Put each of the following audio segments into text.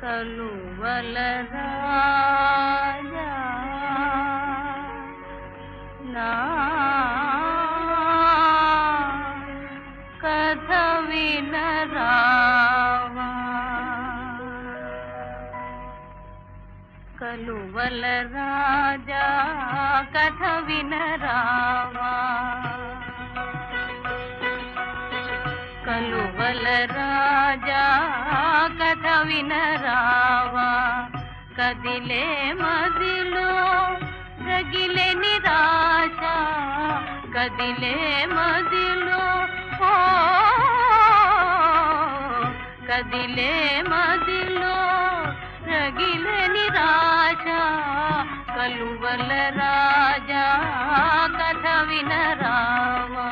కలువల రాజా నా కథ వినరావా కలువల రాజా కథ వినరావా కలువల రాజా కథ వినరావా కదిలే మదిలో రగిలే నిరాశ కదిలే మదిలో ఓ కదిలే మదిలో రగిలే నిరాశ కలువల రాజా కథ వినరావా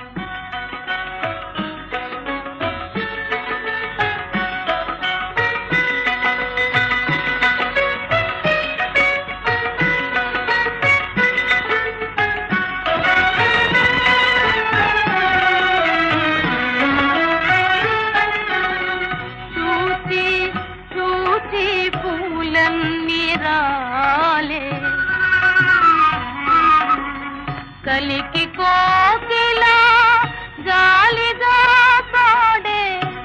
చూచి చూచి పూలన్నీ రాలే కలికి కోకిలా జాలిగా పాడే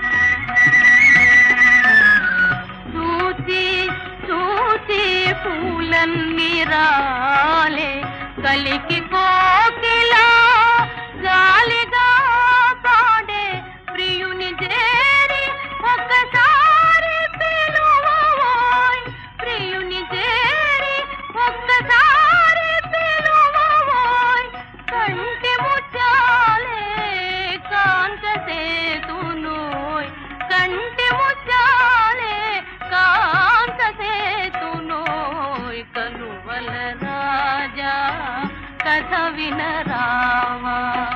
చూచి చూచి పూలన్నీ రాలే కలికి కోకిలా జాలిగా పాడే ప్రియుని చేరి ఒక్కసారి పిలువోయ్ ప్రియుని చేరి ఒక్కసారి పిలువోయ్ కంటి ముచ్చాలే కాంత సేతునోయ్ కంటి ముచ్చాలే కాంత సేతునోయ్ కనువల రాజా కథ వినరావా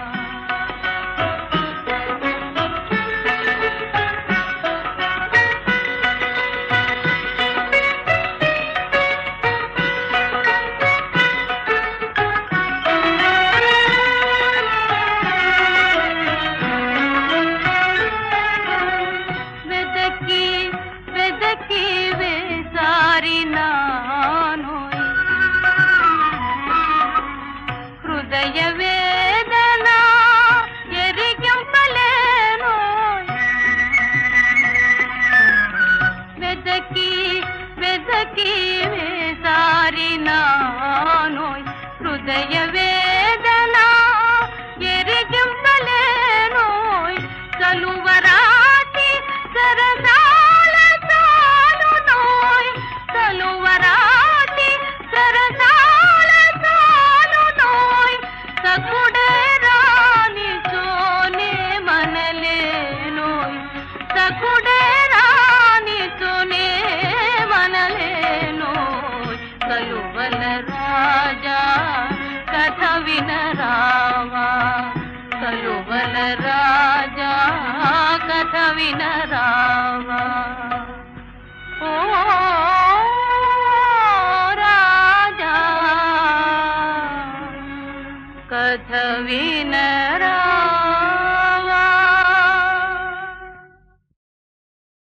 వెదకి వెదకి వేసారి నానోయ్ హృదయ వేదన ఎరిగింపలేనోయ్ వెదకి వెదకి వేసారి నానోయ్ హృదయ వేదన ఎరిగింపలేనోయ్ కలువరాటి సరసాల తానునోయ్ కలువరాటి సరసాల తానునోయ్ సకుడే రాని సోనే మనలేనోయ్ సకుడే రాని సోనే మనలేనోయ్ కలువల రాజా కథ వినరావా కలువల రాజా కథ వినరావా ఓ రాజా కథ వినరా